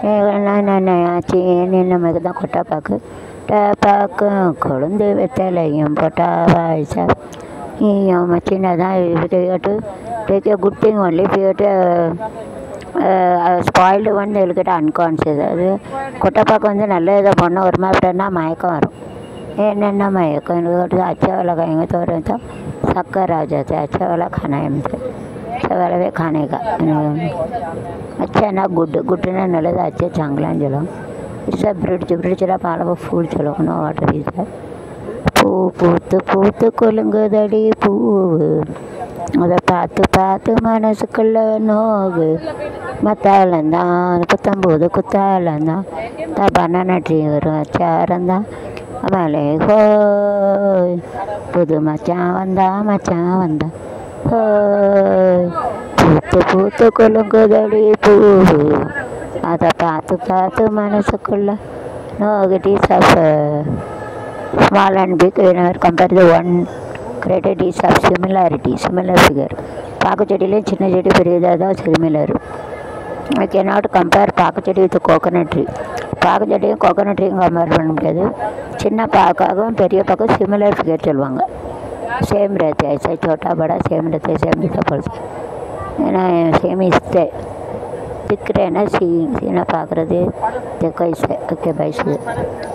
ஆச்சு நமக்கு தான் கொட்டாப்பாக்கு கொட்டாப்பாக்கும் கொழுந்து வெத்தலையும் போட்டா வாய்ஸா நீயும் சின்னதான் கேட்டு take a good thing only கேட்டு ஸ்பாயில்டு வந்து எழுக்கிட்ட அன்கான்சியஸ் அது கொட்டைப்பாக்கு வந்து நல்ல இதை பண்ண ஒரு மாதிரி மயக்கம் வரும் என்னென்ன मयக்கம் इनको अच्छा वाला खाएंगे तो रहता शक्कर आ जाता है अच्छा वाला खाना है हमसे अच्छा वाला भी खाने का अच्छा ना गुड गुड ना நல்லது अच्छा चांगलाன்னு சொல்லுவோம் இட்ஸ் பிரிட்ஜ் பிரிட்ஜில் பாலவ ஃபுல் சொல்லணும் வாட்டர் இஸ் பூ பூத்து பூத்து கொலுங்குதடி பூவு அதை பார்த்து பார்த்து மனசுக்குள்ள நோகு மத்தாலந்தான் புத்தம்போது குத்தாலந்தான் தான் பனானா ட்ரீ வரும் அச்சாரந்தான் மலை ஹோய் புது மச்சான் வந்தா மச்சான் வந்தா ஹோய் பூத்து பூத்து கொலுங்குதடி பூவு அதை பார்த்து பார்த்து மனசுக்குள்ள நோகட்டிஸ் of small and big compare the one கிரெடிட்டிஸ் ஆஃப் சிமிலாரிட்டி சிமிலர் ஃபிகர் பாக்கு செடியிலையும் சின்ன செடி பெரியதாக தான் சிமிலர் ஐ கேனாட் கம்பேர் பாக்குச்செடி வித் கோகோனட் ட்ரீ பாக்குச்செடியும் கோகோனட் ட்ரீயும் கம்பேர் பண்ண முடியாது சின்ன பாக்காகவும் பெரிய பாக்கும் சிமிலர் ஃபிகர் சொல்லுவாங்க சேம் रहते ऐसे छोटा बड़ा सेम रहते सेम रहता बोलते ஏன்னா சேம் இஸ்தே दिख रहे हैं ना सी सीना पाक रहे देखो इसे ओके बाई